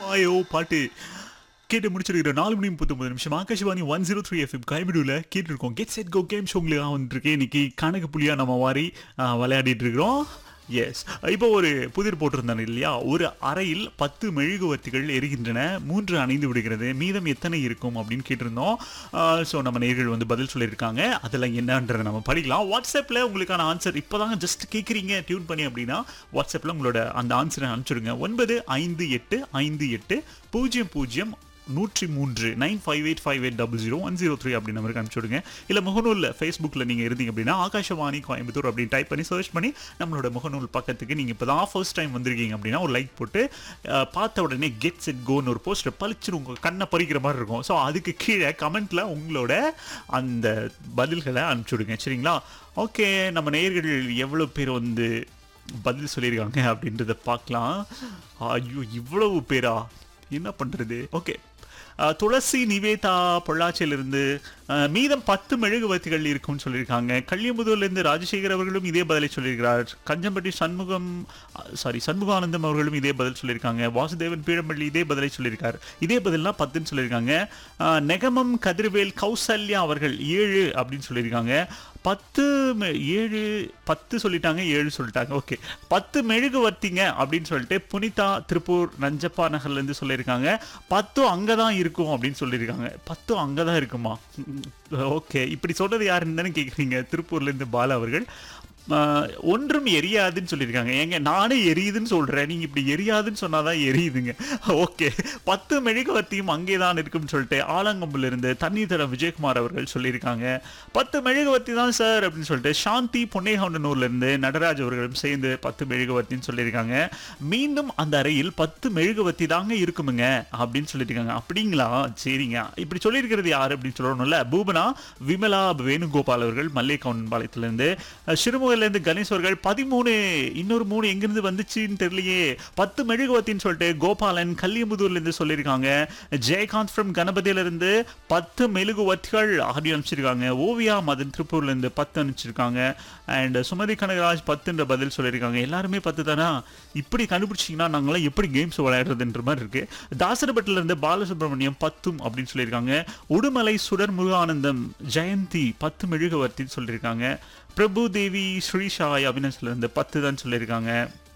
ஐயோ பாட்டு கேட்டு முடிச்சிருக்கிற நாலு மணி முப்பத்தொம்பது நிமிஷம் Akashvani one zero three FM கைவிடுவில் கேட்டுருக்கோம் கெட் செட் கோ கேம் ஷோங்களுக்கு வந்துருக்கு இன்னைக்கு கணக்கு புள்ளியாக நம்ம வாரி ஆ, விளையாடிட்டு இருக்கிறோம் எஸ் இப்போ ஒரு புதிர் போட்டிருந்தாங்க இல்லையா ஒரு அறையில் பத்து மெழுகுவர்த்திகள் எரிகின்றன மூன்று அணைந்து விடுகிறது மீதம் எத்தனை இருக்கும் அப்படின்னு கேட்டிருந்தோம் ஸோ நம்ம நேர்கள் வந்து பதில் சொல்லியிருக்காங்க அதில் என்னன்றதை நம்ம படிக்கலாம் வாட்ஸ்அப்பில் உங்களுக்கான ஆன்சர் இப்போ தாங்க ஜஸ்ட் கேட்குறீங்க டியூன் பண்ணி அப்படின்னா வாட்ஸ்அப்பில் உங்களோட அந்த ஆன்சரை அனுப்பிச்சிடுங்க ஒன்பது ஐந்து எட்டு ஐந்து எட்டு பூஜ்ஜியம் பூஜ்ஜியம் நூற்றி மூன்று nine five eight five eight double zero one zero three அப்படி நம்பருக்கு அனுப்பிச்சுடுங்க இல்லை முகநூலில் ஃபேஸ்புக்கில் நீங்கள் இருந்தீங்க அப்படின்னா ஆகாஷவாணி கோயம்புத்தூர் அப்படின்னு டைப் பண்ணி சர்ச் பண்ணி நம்மளோட முகநூல் பக்கத்துக்கு நீங்கள் இப்போ தான் ஃபர்ஸ்ட் டைம் வந்திருக்கீங்க அப்படின்னா ஒரு லைக் போட்டு அஹ், பார்த்த உடனே கெட் செட் கோன்னு ஒரு போஸ்டர் பளிச்சுன்னு உங்கள் கண்ணை பறிக்கிற மாதிரி இருக்கும் ஸோ அதுக்கு கீழே கமெண்ட்டில் உங்களோட அந்த பதில்களை அனுப்பிச்சுடுங்க சரிங்களா ஓகே நம்ம நேயர்கள் எவ்வளோ பேர் வந்து பதில் சொல்லியிருக்காங்க அப்படின்றத பார்க்கலாம் ஐயோ இவ்வளவு பேரா என்ன பண்ணுறது ஓகே அஹ், துளசி நிவேதா பொள்ளாச்சியிலிருந்து அஹ், மீதம் பத்து மெழுகுவர்த்திகள் இருக்கும்னு சொல்லியிருக்காங்க கள்ளியமுதூர்லேருந்து ராஜசேகர் அவர்களும் இதே பதிலை சொல்லியிருக்கிறார் கஞ்சம்பட்டி சண்முகம் சாரி சண்முகானந்தம் அவர்களும் இதே பதில் சொல்லியிருக்காங்க வாசுதேவன் பீடம்பள்ளி இதே பதிலை சொல்லியிருக்கார் இதே பதில்னா பத்துன்னு சொல்லியிருக்காங்க அஹ், நெகமம் கதிர்வேல் கௌசல்யா அவர்கள் ஏழு அப்படின்னு சொல்லியிருக்காங்க பத்து மெ- ஏழு பத்து சொல்லிட்டாங்க ஏழு சொல்லிட்டாங்க ஓகே பத்து மெழுகுவர்த்திங்க அப்படின்னு சொல்லிட்டு புனிதா திருப்பூர் நஞ்சப்பா நகர்லேருந்து சொல்லியிருக்காங்க பத்தும் அங்கே தான் இருக்கும் அப்படின்னு சொல்லியிருக்காங்க பத்தும் அங்கே தான் இருக்குமா ஓகே இப்படி சொல்றது யாருன்னு தானே கேட்குறீங்க திருப்பூர்லேருந்து பாலா அவர்கள் ஆஹ், ஒன்றும் எரியாதுன்னு சொல்லியிருக்காங்க ஏங்க நானே எரியுதுன்னு சொல்கிறேன் நீங்கள் இப்படி எரியாதுன்னு சொன்னாதான் எரியுதுங்க ஓகே பத்து மெழுகுவர்த்தியும் அங்கே தான் இருக்கும்னு சொல்லிட்டு ஆலங்கம்புல இருந்து தண்ணீர் தர விஜயகுமார் அவர்கள் சொல்லியிருக்காங்க பத்து மெழுகுவர்த்தி தான் சார் அப்படின்னு சொல்லிட்டு சாந்தி பொன்னேகவுண்டனூர்ல இருந்து நடராஜ் அவர்களும் சேர்ந்து பத்து மெழுகுவர்த்தின்னு சொல்லியிருக்காங்க மீண்டும் அந்த அறையில் பத்து மெழுகுவர்த்தி தாங்க இருக்குமுங்க அப்படின்னு சொல்லியிருக்காங்க அப்படிங்களா சரிங்க இப்படி சொல்லியிருக்கிறது யார் அப்படின்னு சொல்லணும்ல பூபனா விமலா வேணுகோபால் அவர்கள் மல்லை கவுன்பாளையத்திலிருந்து சிறுமுகையிலேருந்து கணேஷ் அவர்கள் பதிமூணு இன்னொரு மூணு எங்கிருந்து வந்துச்சுன்னு தெரியலையே பத்து மெழுகுவத்தின்னு சொல்லிட்டு கோபாலன் கல்லியமுதூர்லேருந்து சொல்லியிருக்காங்க ஜெயகாந்த் ஃப்ரம் கணபதியிலிருந்து பத்து மெழுகுவத்திகள் ஆடியோ அனுப்பிச்சிருக்காங்க ஓவியா மதன் திருப்பூர்லேருந்து பத்து அனுப்பிச்சிருக்காங்க அண்ட் சுமதி கனகராஜ் பத்துன்ற பதில் சொல்லியிருக்காங்க எல்லாருமே பத்து தானா இப்படி கண்டுபிடிச்சிங்கன்னா நாங்களாம் எப்படி கேம்ஸ் விளையாடுறதுன்ற மாதிரி இருக்கு தாசரப்பட்டில இருந்து பாலசுப்ரமணியம் பத்தும் அப்படின்னு சொல்லியிருக்காங்க உடுமலை சுடர் முருகானந்தம் ஜெயந்தி பத்து மெழுகுவர்த்தின்னு சொல்லியிருக்காங்க பிரபு தேவி ஸ்ரீஷாய் அபினஸ்ல இருந்து பத்து தான் சொல்லியிருக்காங்க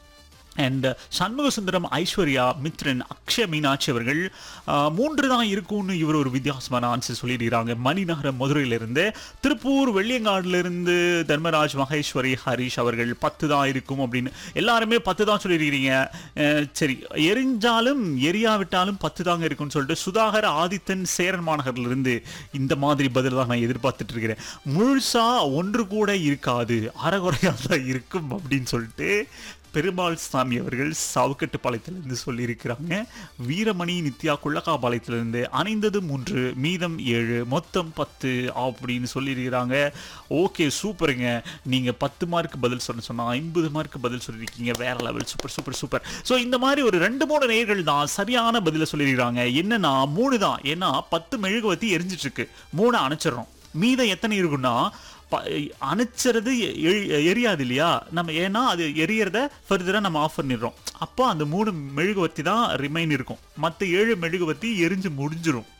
அண்ட் சண்முக சுந்தரம் ஐஸ்வர்யா மித்ரன் அக்ஷய மீனாட்சி அவர்கள் ஆஹ், மூன்று தான் இருக்கும்னு இவர் ஒரு வித்தியாசமான ஆன்சர் சொல்லியிருக்கிறாங்க மணிநகரம் மதுரையிலிருந்து திருப்பூர் வெள்ளியங்காடுலேருந்து தர்மராஜ் மகேஸ்வரி ஹரிஷ் அவர்கள் பத்து தான் இருக்கும் அப்படின்னு எல்லாருமே பத்து தான் சொல்லியிருக்கிறீங்க அஹ், சரி எரிஞ்சாலும் எரியாவிட்டாலும் பத்து தாங்க இருக்கும்னு சொல்லிட்டு சுதாகர் ஆதித்தன் சேரன் மாநகர்லேருந்து இந்த மாதிரி பதில் தான் நான் எதிர்பார்த்துட்டு இருக்கிறேன் முழுசா ஒன்று கூட இருக்காது அறகுறையாக தான் இருக்கும் அப்படின்னு சொல்லிட்டு பெருமாள் சாமி அவர்கள் சாவுக்கட்டுப்பாளையத்திலிருந்து சொல்லியிருக்கிறாங்க வீரமணி நித்யா குள்ளக்காபாளையத்திலிருந்து அணைந்தது மூன்று மீதம் ஏழு மொத்தம் பத்து அப்படின்னு சொல்லியிருக்கிறாங்க ஓகே சூப்பருங்க நீங்கள் பத்து மார்க் பதில் சொல்ல சொன்னால் ஐம்பது மார்க் பதில் சொல்லியிருக்கீங்க வேற level super super super so இந்த மாதிரி ஒரு ரெண்டு மூணு நேர்கள் தான் சரியான பதிலை சொல்லியிருக்கிறாங்க என்னன்னா மூணு தான் ஏன்னா பத்து மெழுகுவத்தி எரிஞ்சிட்டு இருக்கு மூணு அணைச்சிடுறோம் மீதம் எத்தனை இருக்குன்னா ப- அணைச்சிறது எ- எ- எரியாது இல்லையா நம்ம ஏன்னா அது எரியறத ஃபர்தராக நம்ம ஆஃப் பண்ணிடுறோம் அப்போ அந்த மூணு மெழுகுவர்த்தி தான் ரிமைன் இருக்கும் மற்ற ஏழு மெழுகுவர்த்தி எரிஞ்சு முடிஞ்சிரும்